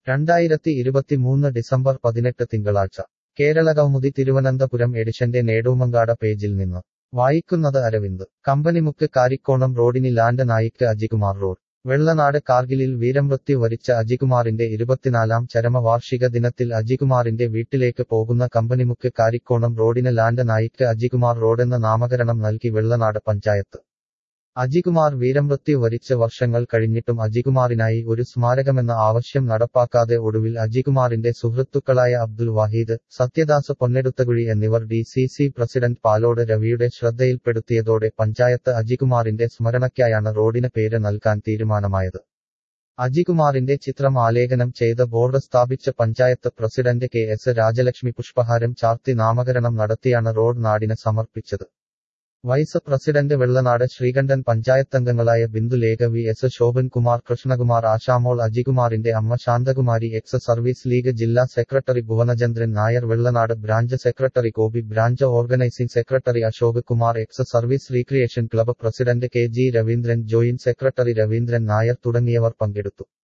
രണ്ടായിരത്തി ഇരുപത്തിമൂന്ന് ഡിസംബർ പതിനെട്ട് തിങ്കളാഴ്ച കേരളകൗമുദി തിരുവനന്തപുരം എഡിഷന്റെ നേടൂമങ്കാട പേജിൽ നിന്ന് വായിക്കുന്നത് അരവിന്ദ് കമ്പനിമുക്ക് കാരിക്കോണം റോഡിനി ലാൻഡ് നായിക്ക് അജികുമാർ റോഡ് വെള്ളനാട് കാർഗിലിൽ വീരമൃത്യു വരിച്ച അജികുമാറിന്റെ ഇരുപത്തിനാലാം ചരമവാർഷിക ദിനത്തിൽ അജികുമാറിന്റെ വീട്ടിലേക്ക് പോകുന്ന കമ്പനിമുക്ക് കാരിക്കോണം റോഡിന് ലാൻഡ് നായിക്ക് അജികുമാർ റോഡെന്ന് നാമകരണം നൽകി വെള്ളനാട് പഞ്ചായത്ത് അജികുമാർ വീരമൃത്യു വരിച്ച വർഷങ്ങൾ കഴിഞ്ഞിട്ടും അജികുമാറിനായി ഒരു സ്മാരകമെന്ന ആവശ്യം നടപ്പാക്കാതെ ഒടുവിൽ അജികുമാറിന്റെ സുഹൃത്തുക്കളായ അബ്ദുൽ വാഹീദ് സത്യദാസ് പൊന്നെടുത്തകുഴി എന്നിവർ D C C president Palode രവിയുടെ ശ്രദ്ധയിൽപ്പെടുത്തിയതോടെ പഞ്ചായത്ത് അജികുമാറിന്റെ സ്മരണയ്ക്കായാണ് റോഡിന് പേര് നൽകാൻ തീരുമാനമായത് അജികുമാറിന്റെ ചിത്രം ആലേഖനം ചെയ്ത ബോർഡ് സ്ഥാപിച്ച panchayat president K S Rajalakshmi പുഷ്പഹാരം ചാർത്തി നാമകരണം നടത്തിയാണ് റോഡ് നാടിന് സമർപ്പിച്ചത് വൈസ് പ്രസിഡന്റ് വെള്ളനാട് ശ്രീകണ്ഠൻ പഞ്ചായത്തംഗങ്ങളായ ബിന്ദുലേഖ വി എസ് ശോഭൻകുമാർ കൃഷ്ണകുമാർ ആശാമോൾ അജികുമാറിന്റെ അമ്മ ശാന്തകുമാരി എക്സ് സർവീസ് ലീഗ് ജില്ലാ secretary Bhuvanachandran Nair Vellanad branch secretary Gopi branch organising secretary Ashok Kumar ex service recreation club president K G Raveendran joint secretary Raveendran Nair തുടങ്ങിയവർ പങ്കെടുത്തു